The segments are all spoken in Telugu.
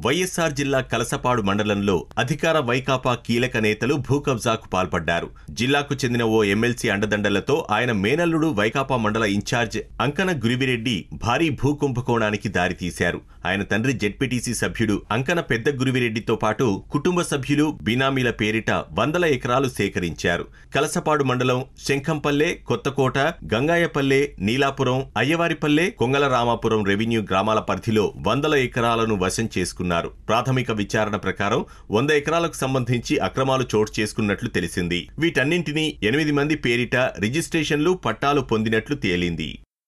వైఎస్ఆర్ జిల్లా కలసపాడు మండలంలో అధికార వైకాపా కీలక నేతలు భూ కబ్జాకు పాల్పడ్డారు జిల్లాకు చెందిన ఓ ఎమ్మెల్సీ అండదండలతో ఆయన మేనల్లుడు వైకాపా మండల ఇన్ఛార్జ్ అంకన గురివిరెడ్డి భారీ భూ కుంభకోణానికి దారితీశారు ఆయన తండ్రి జెడ్పీటీసీ సభ్యుడు అంకన పెద్ద గురివిరెడ్డితో పాటు కుటుంబ సభ్యులు బినామీల పేరిట వందల ఎకరాలు సేకరించారు కలసపాడు మండలం శంఖంపల్లె కొత్తకోట గంగాయపల్లె నీలాపురం అయ్యవారిపల్లె కొంగల రామాపురం రెవెన్యూ గ్రామాల పరిధిలో వందల ఎకరాలను వశం చేసుకున్నారు ప్రాథమిక విచారణ ప్రకారం వంద ఎకరాలకు సంబంధించి అక్రమాలు చోటు చేసుకున్నట్లు తెలిసింది వీటన్నింటినీ ఎనిమిది మంది పేరిట రిజిస్ట్రేషన్లు పట్టాలు పొందినట్లు తేలింది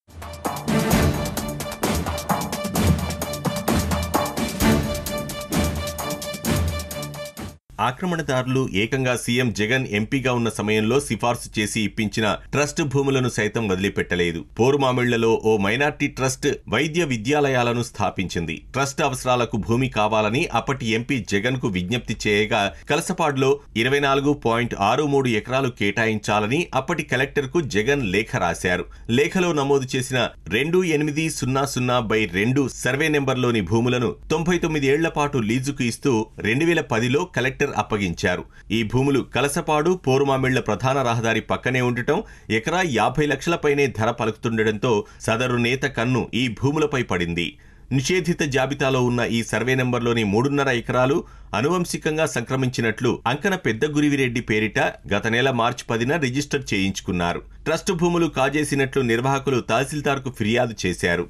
ఆక్రమణదారులు ఏకంగా సీఎం జగన్ ఎంపీగా ఉన్న సమయంలో సిఫార్సు చేసి ఇప్పించిన ట్రస్ట్ భూములను సైతం వదిలిపెట్టలేదు పోరుమామిళ్లలో ఓ మైనార్టీ ట్రస్ట్ వైద్య విద్యాలయాలను స్థాపించింది ట్రస్ట్ అవసరాలకు భూమి కావాలని అప్పటి ఎంపీ జగన్ కు విజ్ఞప్తి చేయగా కలసపాడులో ఇరవై నాలుగు పాయింట్ ఆరు మూడు ఎకరాలు కేటాయించాలని అప్పటి కలెక్టర్ కు జగన్ లేఖ రాశారు లేఖలో నమోదు చేసిన రెండు ఎనిమిది సున్నా సున్నా బై రెండు సర్వే నెంబర్లోని భూములను తొంభై తొమ్మిది ఏళ్ల పాటు లీజుకు ఇస్తూ రెండు వేల పదిలో కలెక్టర్ అప్పగించారు ఈ భూములు కలసపాడు పోరుమామిళ్ల ప్రధాన రహదారి పక్కనే ఉండటం ఎకరా యాభై లక్షలపైనే ధర పలుకుతుండటంతో సదరు నేత కన్ను ఈ భూములపై పడింది నిషేధిత జాబితాలో ఉన్న ఈ సర్వే నెంబర్లోని మూడున్నర ఎకరాలు అనువంశికంగా సంక్రమించినట్లు అంకన పెద్ద గురివిరెడ్డి పేరిట గత నెల మార్చి పదిన రిజిస్టర్ చేయించుకున్నారు ట్రస్ట్ భూములు కాజేసినట్లు నిర్వాహకులు తహసీల్దార్కు ఫిర్యాదు చేశారు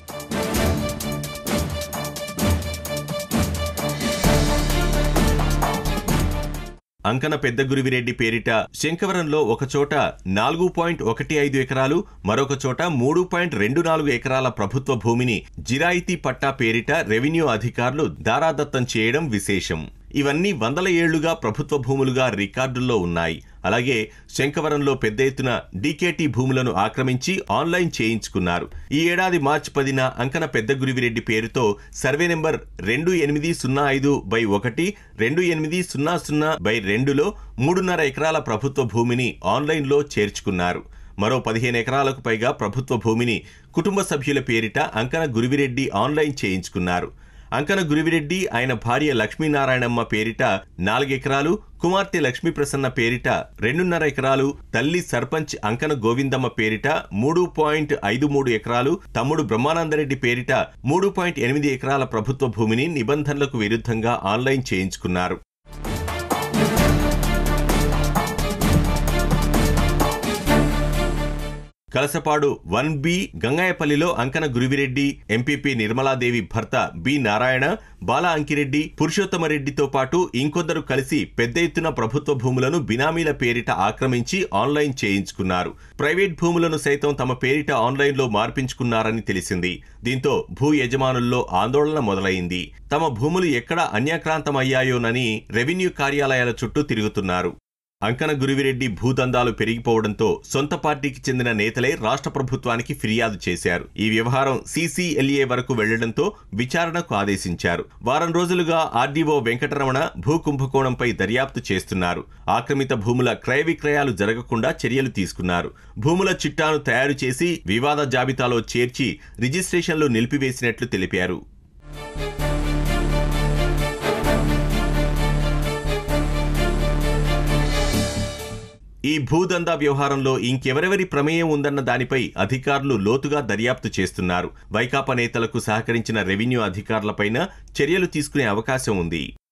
అంకన పెద్ద గురివిరెడ్డి పేరిట శంకవరంలో ఒకచోట నాలుగు పాయింట్ ఒకటి ఐదు ఎకరాలు మరొక చోట మూడు పాయింట్ రెండు నాలుగు ఎకరాల ప్రభుత్వ భూమిని జిరాయితీ పట్టా పేరిట రెవెన్యూ అధికారులు దారాదత్తం చేయడం విశేషం ఇవన్నీ వందల ఏళ్లుగా ప్రభుత్వ భూములుగా రికార్డుల్లో ఉన్నాయి అలాగే శంకవరంలో పెద్ద ఎత్తున డీకేటీ భూములను ఆక్రమించి ఆన్లైన్ చేయించుకున్నారు ఈ ఏడాది మార్చి పదిన అంకన పెద్ద గురివిరెడ్డి పేరుతో సర్వే నెంబర్ రెండు ఎనిమిది సున్నా ఐదు బై ఒకటి రెండు ఎనిమిది సున్నా సున్నా బై రెండులో మూడున్నర ఎకరాల ప్రభుత్వ భూమిని ఆన్లైన్లో చేర్చుకున్నారు మరో పదిహేను ఎకరాలకు పైగా ప్రభుత్వ భూమిని కుటుంబ సభ్యుల పేరిట అంకన గురివిరెడ్డి ఆన్లైన్ చేయించుకున్నారు అంకన గురివిరెడ్డి ఆయన భార్య లక్ష్మీనారాయణమ్మ పేరిట నాలుగెకరాలు కుమార్తె లక్ష్మీ ప్రసన్న పేరిట రెండున్నర ఎకరాలు తల్లి సర్పంచ్ అంకన గోవిందమ్మ పేరిట మూడు పాయింట్ ఐదు మూడు ఎకరాలు తమ్ముడు బ్రహ్మానందరెడ్డి పేరిట మూడు పాయింట్ ఎనిమిది ఎకరాల ప్రభుత్వ భూమిని నిబంధనలకు విరుద్ధంగా ఆన్లైన్ చేయించుకున్నారు కలసపాడు వన్ బి గంగాయపల్లిలో అంకన గురివిరెడ్డి ఎంపీపీ నిర్మలాదేవి భర్త బి నారాయణ బాల అంకిరెడ్డి పురుషోత్తమరెడ్డితో పాటు ఇంకొందరు కలిసి పెద్ద ఎత్తున ప్రభుత్వ భూములను బినామీల పేరిట ఆక్రమించి ఆన్లైన్ చేయించుకున్నారు ప్రైవేట్ భూములను సైతం తమ పేరిట ఆన్లైన్లో మార్పించుకున్నారని తెలిసింది దీంతో భూ యజమానుల్లో ఆందోళన మొదలైంది తమ భూములు ఎక్కడ అన్యాక్రాంతమయ్యాయోనని రెవెన్యూ కార్యాలయాల చుట్టూ తిరుగుతున్నారు అంకన గురివిరెడ్డి భూదందాలు పెరిగిపోవడంతో సొంత పార్టీకి చెందిన నేతలే రాష్ట్ర ప్రభుత్వానికి ఫిర్యాదు చేశారు ఈ వ్యవహారం సీసీఎల్ఏ వరకు వెళ్లడంతో విచారణకు ఆదేశించారు వారం రోజులుగా ఆర్డీఓ వెంకటరమణ భూ కుంభకోణంపై దర్యాప్తు చేస్తున్నారు ఆక్రమిత భూముల క్రయ విక్రయాలు జరగకుండా చర్యలు తీసుకున్నారు భూముల చిట్టాను తయారు చేసి వివాద జాబితాలో చేర్చి రిజిస్ట్రేషన్లు నిలిపివేసినట్లు తెలిపారు ఈ భూదందా వ్యవహారంలో ఇంకెవరెవరి ప్రమేయం ఉందన్న దానిపై అధికారులు లోతుగా దర్యాప్తు చేస్తున్నారు వైకాపా నేతలకు సహకరించిన రెవెన్యూ అధికారులపైన చర్యలు తీసుకునే అవకాశం ఉంది